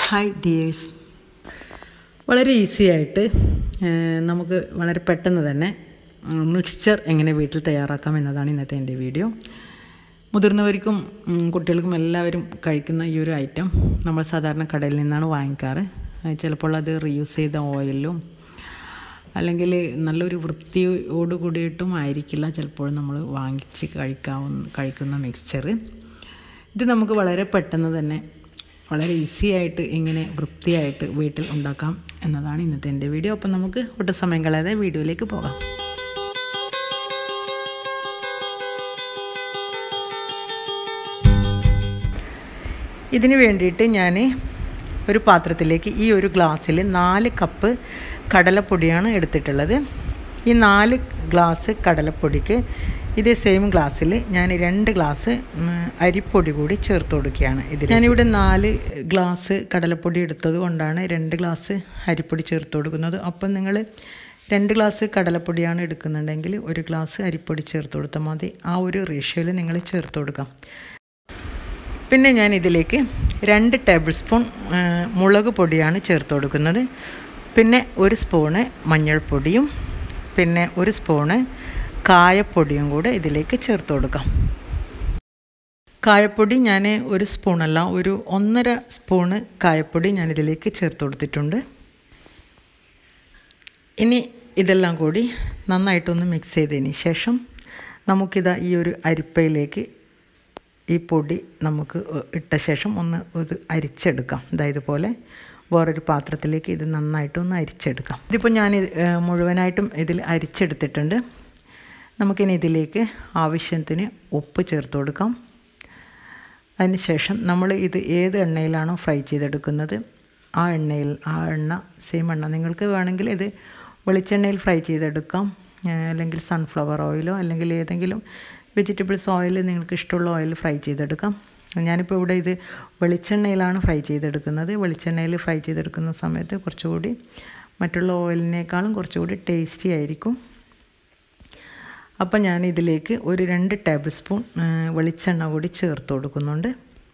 hi dears വളരെ easy ആയിട്ട് ഏഹ്, നമുക്ക് വളരെ പെട്ടെന്ന് തന്നെ മിക്സ്ചർ എങ്ങനെ വീട്ടിൽ തയ്യാറാക്കാം എന്നതാണ് ഇന്നത്തെ എൻ്റെ വീഡിയോ മുതിർന്നവർക്കും ഉം, കുട്ടികൾക്കും എല്ലാവരും കഴിക്കുന്ന ഈ ഒരു ഐറ്റം നമ്മൾ സാധാരണ കടയിൽ നിന്നാണ് വാങ്ങിക്കാറ് ഏഹ്, ചിലപ്പോൾ അത് റീയൂസ് ചെയ്ത ഓയിലും അല്ലെങ്കിൽ നല്ലൊരു വൃത്തിയോട് കൂടിയിട്ടും ആയിരിക്കില്ല ചിലപ്പോൾ നമ്മൾ വാങ്ങിച്ച് കഴിക്കാവുന്ന കഴിക്കുന്ന മിക്സ്ചർ ഇത് നമുക്ക് വളരെ പെട്ടെന്ന് തന്നെ വളരെ ഈസി ആയിട്ട് എങ്ങനെ വൃത്തിയായിട്ട് വീട്ടിൽ ഉണ്ടാക്കാം എന്നതാണ് ഇന്നത്തെ എൻ്റെ വീഡിയോ അപ്പം നമുക്ക് ഒട്ടും സമയം കളയാതെ വീഡിയോയിലേക്ക് പോകാം ഇതിന് വേണ്ടിയിട്ട് ഞാൻ ഒരു പാത്രത്തിലേക്ക് ഈ ഒരു ഗ്ലാസ്സിൽ നാല് കപ്പ് കടലപ്പൊടിയാണ് എടുത്തിട്ടുള്ളത് ഈ നാല് ഗ്ലാസ് കടലപ്പൊടിക്ക് ഇതേ സെയിം ഗ്ലാസ്സിൽ ഞാൻ രണ്ട് ഗ്ലാസ് ഉം, അരിപ്പൊടി കൂടി ചേർത്ത് കൊടുക്കുകയാണ് ഇതിൽ ഞാനിവിടെ നാല് ഗ്ലാസ് കടലപ്പൊടി എടുത്തത് കൊണ്ടാണ് രണ്ട് ഗ്ലാസ് അരിപ്പൊടി ചേർത്ത് കൊടുക്കുന്നത് അപ്പം നിങ്ങൾ രണ്ട് ഗ്ലാസ് കടലപ്പൊടിയാണ് എടുക്കുന്നുണ്ടെങ്കിൽ ഒരു ഗ്ലാസ് അരിപ്പൊടി ചേർത്ത് കൊടുത്താൽ മതി ആ ഒരു റേഷ്യോയിൽ നിങ്ങൾ ചേർത്ത് കൊടുക്കാം പിന്നെ ഞാൻ ഇതിലേക്ക് രണ്ട് ടേബിൾ സ്പൂൺ ആ, മുളക് പൊടിയാണ് ചേർത്ത് കൊടുക്കുന്നത് പിന്നെ ഒരു സ്പൂണ് മഞ്ഞൾപ്പൊടിയും പിന്നെ ഒരു സ്പൂണ് കായപ്പൊടിയും കൂടെ ഇതിലേക്ക് ചേർത്ത് കൊടുക്കാം കായപ്പൊടി ഞാൻ ഒരു സ്പൂണല്ല ഒരു ഒന്നര സ്പൂണ് കായപ്പൊടി ഞാൻ ഇതിലേക്ക് ചേർത്ത് കൊടുത്തിട്ടുണ്ട് ഇനി ഇതെല്ലാം കൂടി നന്നായിട്ടൊന്ന് മിക്സ് ചെയ്തതിന് ശേഷം നമുക്കിതാ ഈ ഒരു അരിപ്പയിലേക്ക് ഈ പൊടി നമുക്ക് ഇട്ട ശേഷം ഒന്ന് ഇത് അരിച്ചെടുക്കാം അതായത് പോലെ വേറൊരു പാത്രത്തിലേക്ക് ഇത് നന്നായിട്ടൊന്ന് അരിച്ചെടുക്കാം ഇതിപ്പോൾ ഞാൻ ഇത്, ഏഹ്, മുഴുവനായിട്ടും ഇതിൽ അരിച്ചെടുത്തിട്ടുണ്ട് നമുക്കിനി ഇതിലേക്ക് ആവശ്യത്തിന് ഉപ്പ് ചേർത്ത് കൊടുക്കാം അതിനുശേഷം നമ്മൾ ഇത് ഏത് എണ്ണയിലാണോ ഫ്രൈ ചെയ്തെടുക്കുന്നത് ആ എണ്ണയിൽ ആ എണ്ണ സെയിം എണ്ണ നിങ്ങൾക്ക് വേണമെങ്കിൽ ഇത് വെളിച്ചെണ്ണയിൽ ഫ്രൈ ചെയ്തെടുക്കാം ഏഹ് അല്ലെങ്കിൽ സൺഫ്ലവർ ഓയിലോ അല്ലെങ്കിൽ ഏതെങ്കിലും വെജിറ്റബിൾസ് ഓയിൽ നിങ്ങൾക്ക് ഇഷ്ടമുള്ള ഓയിൽ ഫ്രൈ ചെയ്തെടുക്കാം ഞാനിപ്പോൾ ഇവിടെ ഇത് വെളിച്ചെണ്ണയിലാണ് ഫ്രൈ ചെയ്തെടുക്കുന്നത് വെളിച്ചെണ്ണയിൽ ഫ്രൈ ചെയ്തെടുക്കുന്ന സമയത്ത് കുറച്ചുകൂടി മറ്റുള്ള ഓയിലിനേക്കാളും കുറച്ചുകൂടി ടേസ്റ്റി ആയിരിക്കും അപ്പം ഞാൻ ഇതിലേക്ക് ഒരു രണ്ട് ടേബിൾ സ്പൂൺ ആ, വെളിച്ചെണ്ണ കൂടി ചേർത്ത് കൊടുക്കുന്നുണ്ട്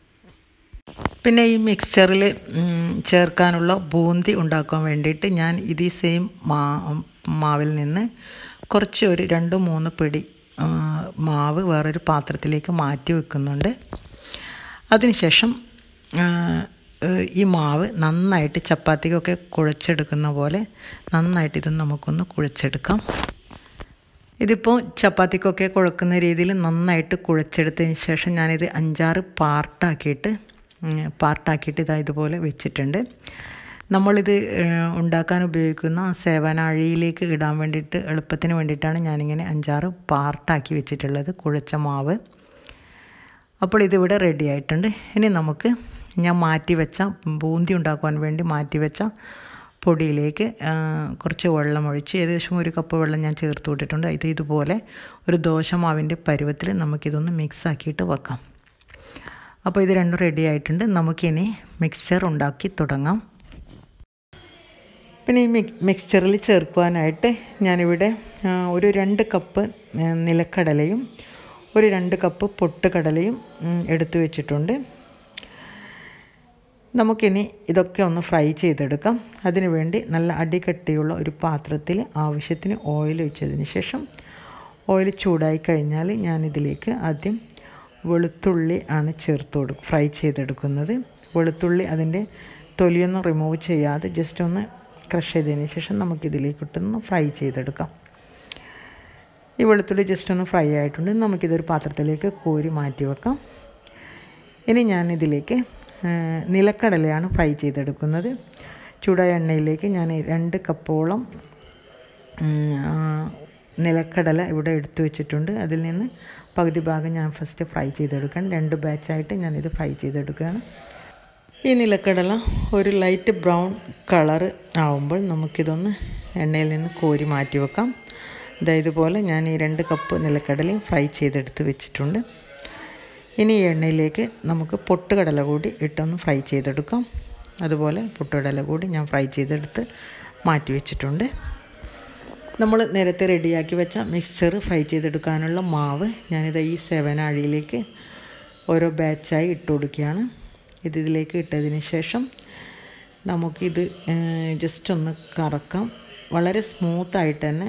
പിന്നെ ഈ മിക്സ്ചറിൽ ചേർക്കാനുള്ള ബൂന്തി ഉണ്ടാക്കാൻ വേണ്ടിയിട്ട് ഞാൻ ഇത് ഈ സെയിം മാ മാവിൽ നിന്ന് കുറച്ച് ഒരു രണ്ട് മൂന്ന് പിടി ആ, മാവ് വേറൊരു പാത്രത്തിലേക്ക് മാറ്റി വെക്കുന്നുണ്ട് അതിനുശേഷം ആ, ഏഹ്, ഈ മാവ് നന്നായിട്ട് ചപ്പാത്തിക്കൊക്കെ കുഴച്ചെടുക്കുന്ന പോലെ നന്നായിട്ട് ഇത് നമുക്കൊന്ന് കുഴച്ചെടുക്കാം ഇതിപ്പോൾ ചപ്പാത്തിക്കൊക്കെ കുഴക്കുന്ന രീതിയിൽ നന്നായിട്ട് കുഴച്ചെടുത്തതിന് ശേഷം ഞാനിത് അഞ്ചാറ് പാർട്ടാക്കിയിട്ട് ഉം, പാർട്ടാക്കിയിട്ട് ഇതാ ഇതുപോലെ വെച്ചിട്ടുണ്ട് നമ്മളിത് ഏഹ്, ഉണ്ടാക്കാൻ ഉപയോഗിക്കുന്ന സേവനാഴിയിലേക്ക് ഇടാൻ വേണ്ടിയിട്ട് എളുപ്പത്തിന് വേണ്ടിയിട്ടാണ് ഞാനിങ്ങനെ അഞ്ചാറ് പാർട്ടാക്കി വെച്ചിട്ടുള്ളത് കുഴച്ച മാവ് അപ്പോൾ ഇതിവിടെ റെഡി ആയിട്ടുണ്ട് ഇനി നമുക്ക് ഞാൻ മാറ്റി വെച്ച ബൂന്തി ഉണ്ടാക്കുവാൻ വേണ്ടി മാറ്റി വെച്ച പൊടിയിലേക്ക് ആ, കുറച്ച് വെള്ളം ഒഴിച്ച് ഏകദേശം ഒരു കപ്പ് വെള്ളം ഞാൻ ചേർത്ത് വിട്ടിട്ടുണ്ട് ഇത് ഇതുപോലെ ഒരു ദോശമാവിൻ്റെ പരുവത്തിൽ നമുക്കിതൊന്ന് മിക്സ് ആക്കിയിട്ട് വെക്കാം അപ്പോൾ ഇത് രണ്ടും റെഡി ആയിട്ടുണ്ട് നമുക്കിനി മിക്സ്ചർ ഉണ്ടാക്കി തുടങ്ങാം പിന്നെ ഈ മിക് മിക്സ്ചറിൽ ചേർക്കുവാനായിട്ട് ഞാനിവിടെ ആ, ഒരു രണ്ട് കപ്പ് ആ, നിലക്കടലയും ഒരു രണ്ട് കപ്പ് പൊട്ടുകടലയും ഉം, എടുത്തു വെച്ചിട്ടുണ്ട് നമുക്കിനി ഇതൊക്കെ ഒന്ന് ഫ്രൈ ചെയ്തെടുക്കാം അതിനു വേണ്ടി നല്ല അടികട്ടിയുള്ള ഒരു പാത്രത്തിൽ ആവശ്യത്തിന് ഓയിൽ ഒഴിച്ചതിന് ശേഷം ഓയിൽ ചൂടായി കഴിഞ്ഞാൽ ഞാനിതിലേക്ക് ആദ്യം വെളുത്തുള്ളി ആണ് ചേർത്ത് കൊടുക്കും ഫ്രൈ ചെയ്തെടുക്കുന്നത് വെളുത്തുള്ളി അതിൻ്റെ തൊലിയൊന്നും റിമൂവ് ചെയ്യാതെ ജസ്റ്റ് ഒന്ന് ക്രഷ് ചെയ്തതിന് ശേഷം നമുക്കിതിലേക്ക് ഇട്ടൊന്ന് ഫ്രൈ ചെയ്തെടുക്കാം ഈ വെളുത്തുള്ളി ജസ്റ്റ് ഒന്ന് ഫ്രൈ ആയിട്ടുണ്ട് നമുക്കിതൊരു പാത്രത്തിലേക്ക് കോരി മാറ്റി വെക്കാം ഇനി ഞാൻ ഇതിലേക്ക് നിലക്കടലയാണ് ഫ്രൈ ചെയ്തെടുക്കുന്നത് ചൂടായ എണ്ണയിലേക്ക് ഞാൻ രണ്ട് കപ്പോളം ഉം, ആ, നിലക്കടല ഇവിടെ എടുത്തു വെച്ചിട്ടുണ്ട് അതിൽ നിന്ന് പകുതി ഭാഗം ഞാൻ ഫസ്റ്റ് ഫ്രൈ ചെയ്തെടുക്കാൻ രണ്ട് ബാച്ചായിട്ട് ഞാനിത് ഫ്രൈ ചെയ്തെടുക്കുകയാണ് ഈ നിലക്കടല ഒരു ലൈറ്റ് ബ്രൗൺ കളറ് ആവുമ്പോൾ നമുക്കിതൊന്ന് എണ്ണയിൽ നിന്ന് കോരി മാറ്റി വെക്കാം ഇതാ ഇതുപോലെ ഞാൻ ഈ രണ്ട് കപ്പ് നിലക്കടലയും ഫ്രൈ ചെയ്തെടുത്ത് വെച്ചിട്ടുണ്ട് ഇനി ഈ എണ്ണയിലേക്ക് നമുക്ക് പൊട്ടുകടല കൂടി ഇട്ടൊന്ന് ഫ്രൈ ചെയ്തെടുക്കാം അതുപോലെ പൊട്ടുകടല കൂടി ഞാൻ ഫ്രൈ ചെയ്തെടുത്ത് മാറ്റി വെച്ചിട്ടുണ്ട് നമ്മൾ നേരത്തെ റെഡിയാക്കി വെച്ച മിക്സ്ചർ ഫ്രൈ ചെയ്തെടുക്കാനുള്ള മാവ് ഞാനിത് ഈ സെവൻ അഴിയിലേക്ക് ഓരോ ബാച്ചായി ഇട്ട് കൊടുക്കുകയാണ് ഇത് ഇതിലേക്ക് ഇട്ടതിന് ശേഷം നമുക്കിത് ജസ്റ്റ് ഒന്ന് കറക്കാം വളരെ സ്മൂത്തായിട്ട് തന്നെ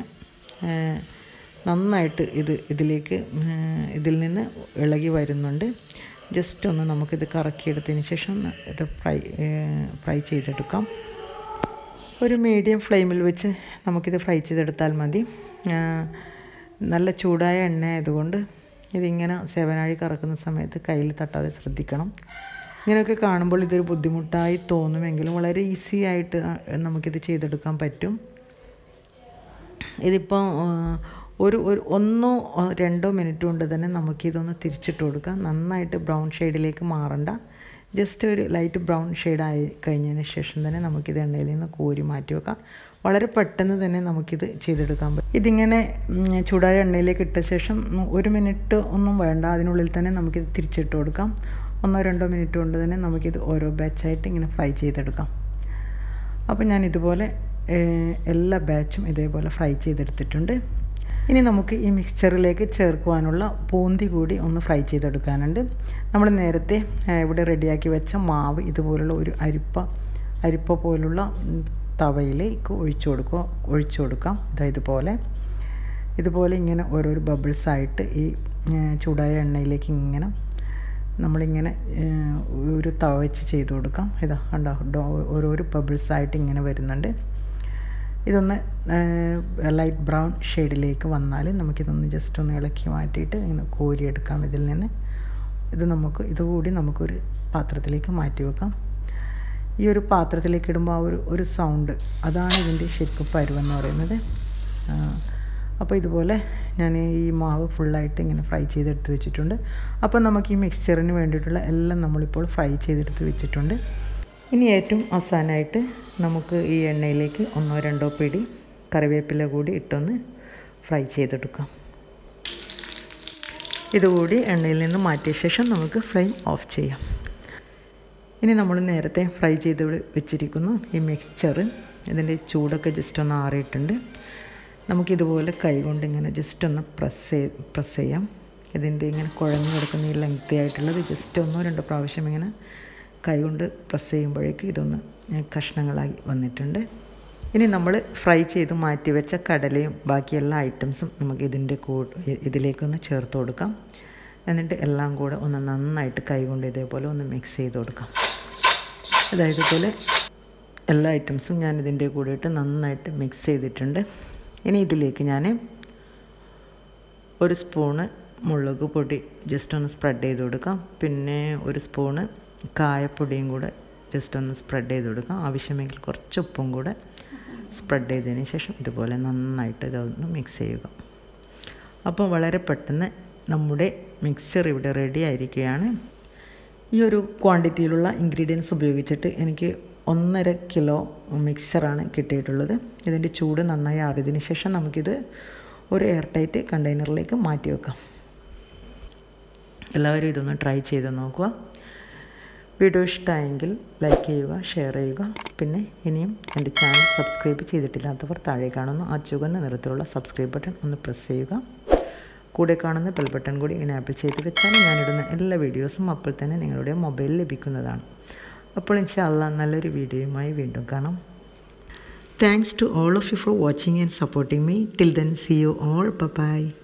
നന്നായിട്ട് ഇത് ഇതിലേക്ക് ഇതിൽ നിന്ന് ഇളകി വരുന്നുണ്ട് ജസ്റ്റ് ഒന്ന് നമുക്കിത് കറക്കിയെടുത്തതിന് ശേഷം ഇത് ഫ്രൈ ഫ്രൈ ചെയ്തെടുക്കാം ഒരു മീഡിയം ഫ്ലെയിമിൽ വെച്ച് നമുക്കിത് ഫ്രൈ ചെയ്തെടുത്താൽ മതി നല്ല ചൂടായ എണ്ണ ആയതുകൊണ്ട് ഇതിങ്ങനെ സേവനാഴി കറക്കുന്ന സമയത്ത് കയ്യിൽ തട്ടാതെ ശ്രദ്ധിക്കണം ഇങ്ങനെയൊക്കെ കാണുമ്പോൾ ഇതൊരു ബുദ്ധിമുട്ടായി തോന്നുമെങ്കിലും വളരെ ഈസി ആയിട്ട് നമുക്കിത് ചെയ്തെടുക്കാൻ പറ്റും ഇതിപ്പോൾ ഒരു ഒരു ഒന്നോ രണ്ടോ മിനിറ്റ് കൊണ്ട് തന്നെ നമുക്കിതൊന്ന് തിരിച്ചിട്ട് കൊടുക്കാം നന്നായിട്ട് ബ്രൗൺ ഷെയ്ഡിലേക്ക് മാറണ്ട ജസ്റ്റ് ഒരു ലൈറ്റ് ബ്രൗൺ ഷെയ്ഡായി കഴിഞ്ഞതിന് ശേഷം തന്നെ നമുക്കിത് എണ്ണയിൽ നിന്ന് കോരി മാറ്റി വെക്കാം വളരെ പെട്ടെന്ന് തന്നെ നമുക്കിത് ചെയ്തെടുക്കാൻ പറ്റും ഇതിങ്ങനെ ചൂടായ എണ്ണയിലേക്ക് ഇട്ട ശേഷം ഒരു മിനിറ്റ് ഒന്നും വേണ്ട അതിനുള്ളിൽ തന്നെ നമുക്കിത് തിരിച്ചിട്ട് കൊടുക്കാം ഒന്നോ രണ്ടോ മിനിറ്റ് കൊണ്ട് തന്നെ നമുക്കിത് ഓരോ ബാച്ചായിട്ട് ഇങ്ങനെ ഫ്രൈ ചെയ്തെടുക്കാം അപ്പോൾ ഞാൻ ഇതുപോലെ എല്ലാ ബാച്ചും ഇതേപോലെ ഫ്രൈ ചെയ്തെടുത്തിട്ടുണ്ട് ഇനി നമുക്ക് ഈ മിക്സ്ചറിലേക്ക് ചേർക്കുവാനുള്ള പൂന്തി കൂടി ഒന്ന് ഫ്രൈ ചെയ്തെടുക്കാനുണ്ട് നമ്മൾ നേരത്തെ ഇവിടെ റെഡിയാക്കി വെച്ച മാവ് ഇതുപോലുള്ള ഒരു അരിപ്പ അരിപ്പ പോലുള്ള തവയിലേക്ക് ഒഴിച്ചു കൊടുക്കുക ഒഴിച്ചു കൊടുക്കാം ഇതാ ഇതുപോലെ ഇതുപോലെ ഇങ്ങനെ ഓരോരോ ബബിൾസായിട്ട് ഈ ചൂടായ എണ്ണയിലേക്ക് ഇങ്ങനെ നമ്മളിങ്ങനെ ഒരു തവ വെച്ച് ചെയ്ത് കൊടുക്കാം ഇതാ കണ്ടോ ഓരോരോ ബബിൾസായിട്ട് ഇങ്ങനെ വരുന്നുണ്ട് ഇതൊന്ന് ലൈറ്റ് ബ്രൗൺ ഷെയ്ഡിലേക്ക് വന്നാൽ നമുക്കിതൊന്ന് ജസ്റ്റ് ഒന്ന് ഇളക്കി മാറ്റിയിട്ട് ഇങ്ങനെ കോരിയെടുക്കാം ഇതിൽ നിന്ന് ഇത് നമുക്ക് ഇതുകൂടി നമുക്കൊരു പാത്രത്തിലേക്ക് മാറ്റി വെക്കാം ഈ ഒരു പാത്രത്തിലേക്ക് ഇടുമ്പോൾ ആ ഒരു ഒരു സൗണ്ട് അതാണ് ഇതിൻ്റെ ശരിക്കും പരുവെന്ന് പറയുന്നത് അപ്പോൾ ഇതുപോലെ ഞാൻ ഈ മാവ് ഫുള്ളായിട്ട് ഇങ്ങനെ ഫ്രൈ ചെയ്തെടുത്ത് വെച്ചിട്ടുണ്ട് അപ്പോൾ നമുക്ക് ഈ മിക്സ്ചറിന് വേണ്ടിയിട്ടുള്ള എല്ലാം നമ്മളിപ്പോൾ ഫ്രൈ ചെയ്തെടുത്ത് വെച്ചിട്ടുണ്ട് ഇനി ഏറ്റവും അവസാനമായിട്ട് നമുക്ക് ഈ എണ്ണയിലേക്ക് ഒന്നോ രണ്ടോ പിടി കറിവേപ്പില കൂടി ഇട്ടൊന്ന് ഫ്രൈ ചെയ്തെടുക്കാം ഇതുകൂടി എണ്ണയിൽ നിന്ന് മാറ്റിയ ശേഷം നമുക്ക് ഫ്ലെയിം ഓഫ് ചെയ്യാം ഇനി നമ്മൾ നേരത്തെ ഫ്രൈ ചെയ്ത് വെച്ചിരിക്കുന്നു ഈ മിക്സ്ചർ ഇതിൻ്റെ ചൂടൊക്കെ ജസ്റ്റ് ഒന്ന് ആറിയിട്ടുണ്ട് നമുക്കിതുപോലെ കൈ കൊണ്ട് ഇങ്ങനെ ജസ്റ്റ് ഒന്ന് പ്രസ് പ്രസ് ചെയ്യാം ഇതിൻ്റെ ഇങ്ങനെ കുഴഞ്ഞു കിടക്കുന്ന ഈ ലെങ്തി ആയിട്ടുള്ളത് ജസ്റ്റ് ഒന്നോ രണ്ടോ പ്രാവശ്യം ഇങ്ങനെ കൈ കൊണ്ട് പ്രസ് ചെയ്യുമ്പോഴേക്കും ഇതൊന്ന് കഷ്ണങ്ങളായി വന്നിട്ടുണ്ട് ഇനി നമ്മൾ ഫ്രൈ ചെയ്ത് മാറ്റി വെച്ച കടലയും ബാക്കി എല്ലാ ഐറ്റംസും നമുക്ക് ഇതിൻ്റെ കൂ ഇതിലേക്കൊന്ന് ചേർത്ത് കൊടുക്കാം എന്നിട്ട് എല്ലാം കൂടെ ഒന്ന് നന്നായിട്ട് കൈ കൊണ്ട് ഇതേപോലെ ഒന്ന് മിക്സ് ചെയ്ത് കൊടുക്കാം അതായത് ഇതുപോലെ എല്ലാ ഐറ്റംസും ഞാൻ ഇതിൻ്റെ കൂടെ ഇട്ട് നന്നായിട്ട് മിക്സ് ചെയ്തിട്ടുണ്ട് ഇനി ഇതിലേക്ക് ഞാൻ ഒരു സ്പൂണ് മുളക് പൊടി ജസ്റ്റ് ഒന്ന് സ്പ്രെഡ് ചെയ്ത് കൊടുക്കാം പിന്നെ ഒരു സ്പൂണ് കായപ്പൊടിയും കൂടെ ജസ്റ്റ് ഒന്ന് സ്പ്രെഡ് ചെയ്ത് കൊടുക്കാം ആവശ്യമെങ്കിൽ കുറച്ച് ഉപ്പും കൂടെ സ്പ്രെഡ് ചെയ്തതിന് ശേഷം ഇതുപോലെ നന്നായിട്ട് ഇതൊന്ന് മിക്സ് ചെയ്യുക അപ്പോൾ വളരെ പെട്ടെന്ന് നമ്മുടെ മിക്സർ ഇവിടെ റെഡി ആയിരിക്കുകയാണ് ഈ ഒരു ക്വാണ്ടിറ്റിയിലുള്ള ഇൻഗ്രീഡിയൻസ് ഉപയോഗിച്ചിട്ട് എനിക്ക് ഒന്നര കിലോ മിക്സറാണ് കിട്ടിയിട്ടുള്ളത് ഇതിൻ്റെ ചൂട് നന്നായി ആറിയതിന് ശേഷം നമുക്കിത് ഒരു എയർ ടൈറ്റ് കണ്ടെയ്നറിലേക്ക് മാറ്റി വെക്കാം എല്ലാവരും ഇതൊന്ന് ട്രൈ ചെയ്ത് നോക്കുക വീഡിയോ ഇഷ്ടമായെങ്കിൽ ലൈക്ക് ചെയ്യുക ഷെയർ ചെയ്യുക പിന്നെ ഇനിയും എൻ്റെ ചാനൽ സബ്സ്ക്രൈബ് ചെയ്തിട്ടില്ലാത്തവർ താഴെ കാണുന്ന ആ ചുവന്ന നിറത്തിലുള്ള സബ്സ്ക്രൈബ് ബട്ടൺ ഒന്ന് പ്രസ് ചെയ്യുക കൂടെ കാണുന്ന ബെൽ ബട്ടൺ കൂടി ഇനാപ്പിൾ ചെയ്ത് വെച്ചാൽ ഞാനിടുന്ന എല്ലാ വീഡിയോസും അപ്പോൾ തന്നെ നിങ്ങളുടെ മൊബൈലിൽ ലഭിക്കുന്നതാണ് അപ്പോൾ ഇൻഷാല്ല നല്ലൊരു വീഡിയോയുമായി വീണ്ടും കാണാം thanks to all of you for watching and supporting me till then see you all by